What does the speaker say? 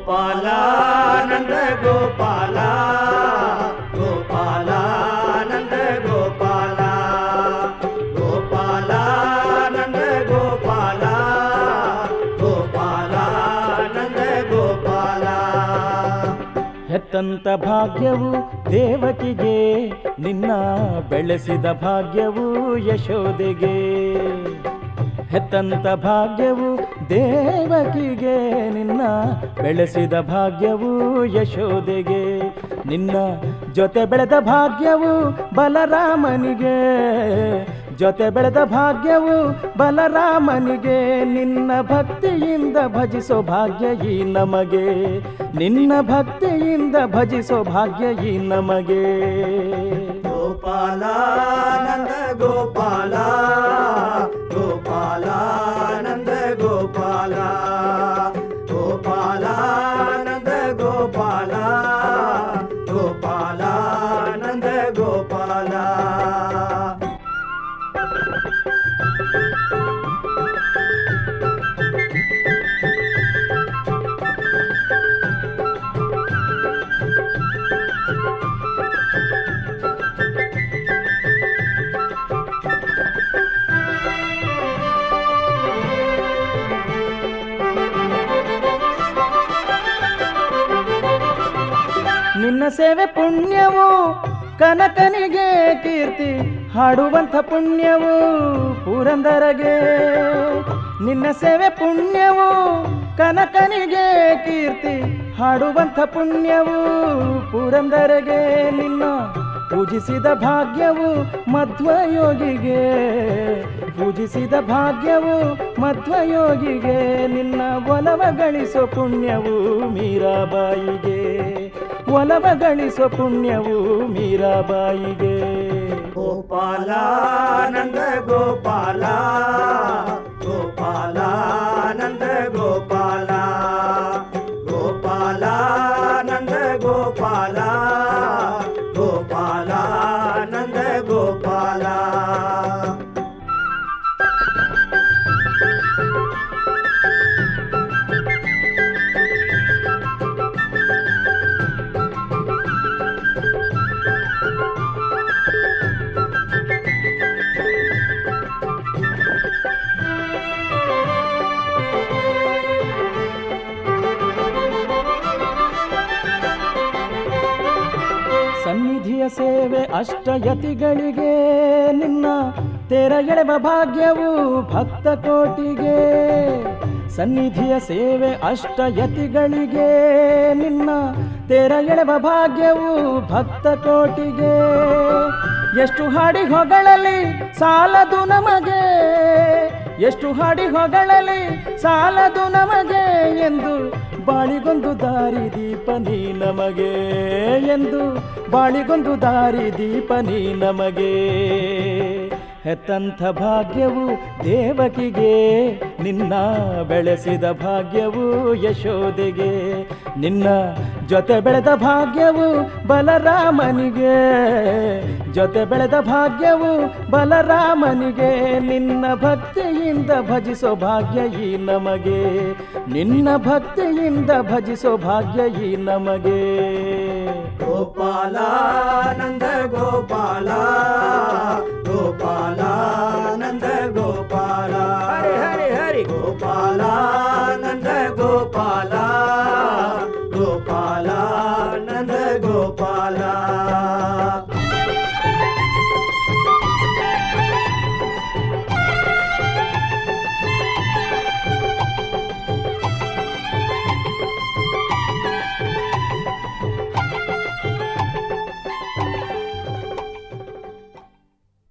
ಗೋಪಾಲ ನಂದ ಗೋಪಾಲ ಗೋಪಾಲ ನಂದ ಗೋಪಾಲ ಗೋಪಾಲ ನಂದ ಗೋಪಾಲ ಗೋಪಾಲ ನಂದ ಗೋಪಾಲ ಹೆತ್ತಂತ ಭಾಗ್ಯವು ದೇವಕಿಗೆ ನಿನ್ನ ಬೆಳೆಸಿದ ಭಾಗ್ಯವು ಯಶೋದೆಗೆ ಹೆತ್ತಂತ ಭಾಗ್ಯವು ದೇವಕಿಗೆ ನಿನ್ನ ಬೆಳೆಸಿದ ಭಾಗ್ಯವು ಯಶೋದೆಗೆ ನಿನ್ನ ಜೊತೆ ಬೆಳೆದ ಭಾಗ್ಯವು ಬಲರಾಮನಿಗೆ ಜೊತೆ ಬೆಳೆದ ಭಾಗ್ಯವು ಬಲರಾಮನಿಗೆ ನಿನ್ನ ಭಕ್ತಿಯಿಂದ ಭಜಿಸೋ ಭಾಗ್ಯ ಈ ನಮಗೆ ನಿನ್ನ ಭಕ್ತಿಯಿಂದ ಭಜಿಸೋ ಭಾಗ್ಯ ಈ ನಮಗೆ ಗೋಪಾಲ ನಂದ ಗೋಪಾಲ ಗೋಪಾಲ ನಂದ ಗೋಪಾಲ ಗೋಪಾಲ ನಂದ ಗೋಪಾಲ ಗೋಪಾಲ ನಂದ ಗೋಪಾಲ ನಿನ್ನ ಸೇವೆ ಪುಣ್ಯವು ಕನಕನಿಗೆ ಕೀರ್ತಿ ಹಾಡುವಂಥ ಪುಣ್ಯವು ಪುರಂದರಗೆ ನಿನ್ನ ಸೇವೆ ಪುಣ್ಯವು ಕನಕನಿಗೆ ಕೀರ್ತಿ ಹಾಡುವಂಥ ಪುಣ್ಯವು ಪುರಂದರಗೆ ನಿನ್ನ ಪೂಜಿಸಿದ ಭಾಗ್ಯವು ಮಧ್ವಯೋಗಿಗೆ ಪೂಜಿಸಿದ ಭಾಗ್ಯವು ಮಧ್ವಯೋಗಿಗೆ ನಿನ್ನ ಒಲವ ಗಳಿಸೋ ಪುಣ್ಯವು ಮೀರಾಬಾಯಿಗೆ ಒಲವ ಗಳಿಸೋ ಪುಣ್ಯವು ಮೀರಾಬಾಯಿಗೆ ಗೋಪಾಲ ನಂದ ಗೋಪಾಲ ಗೋಪಾಲ ನಂದ ಗೋಪಾಲ ಗೋಪಾಲ ನಂದ ಗೋಪಾಲ ಗೋಪಾಲ ನಂದ ಗೋಪಾಲ ಸನ್ನಿಧಿಯ ಸೇವೆ ಅಷ್ಟಯತಿಗಳಿಗೆ ನಿನ್ನ ತೆರ ಎಳೆವ ಭಾಗ್ಯವು ಭಕ್ತ ಕೋಟಿಗೆ ಸನ್ನಿಧಿಯ ಸೇವೆ ಅಷ್ಟಯತಿಗಳಿಗೆ ನಿನ್ನ ತೆರ ಎಳೆವ ಭಾಗ್ಯವು ಭಕ್ತ ಕೋಟಿಗೆ ಎಷ್ಟು ಹಾಡಿ ಹೊಗಳಲಿ ಸಾಲದು ನಮಗೆ ಎಷ್ಟು ಹಾಡಿ ಹೊಗಳಲಿ ಸಾಲದು ನಮಗೆ ಎಂದು ಬಾಳಿಗೊಂದು ದಾರಿ ದೀಪ ನೀ ನಮಗೆ ಎಂದು ಬಾಳಿಗೊಂದು ದಾರಿ ದೀಪ ನೀ ನಮಗೆ ಹೆತ್ತಂಥ ಭಾಗ್ಯವು ದೇವಕಿಗೆ ನಿನ್ನ ಬೆಳೆಸಿದ ಭಾಗ್ಯವು ಯಶೋದೆಗೆ ನಿನ್ನ ಜೊತೆ ಬೆಳೆದ ಭಾಗ್ಯವು ಬಲರಾಮನಿಗೆ ಜೊತೆ ಬೆಳೆದ ಭಾಗ್ಯವು ಬಲರಾಮನಿಗೆ ನಿನ್ನ ಭಕ್ತಿಯಿಂದ ಭಜಿಸೋ ಭಾಗ್ಯ ಈ ನಮಗೆ ನಿನ್ನ ಭಕ್ತಿಯಿಂದ ಭಜಿಸೋ ಭಾಗ್ಯ ಈ ನಮಗೆ ಗೋಪಾಲ ನಂದ ಗೋಪಾಲ ಗೋಪಾಲ ನಂದ ಗೋಪಾಲ ಹರಿ ಹರಿ ಹರಿ ಗೋಪಾಲ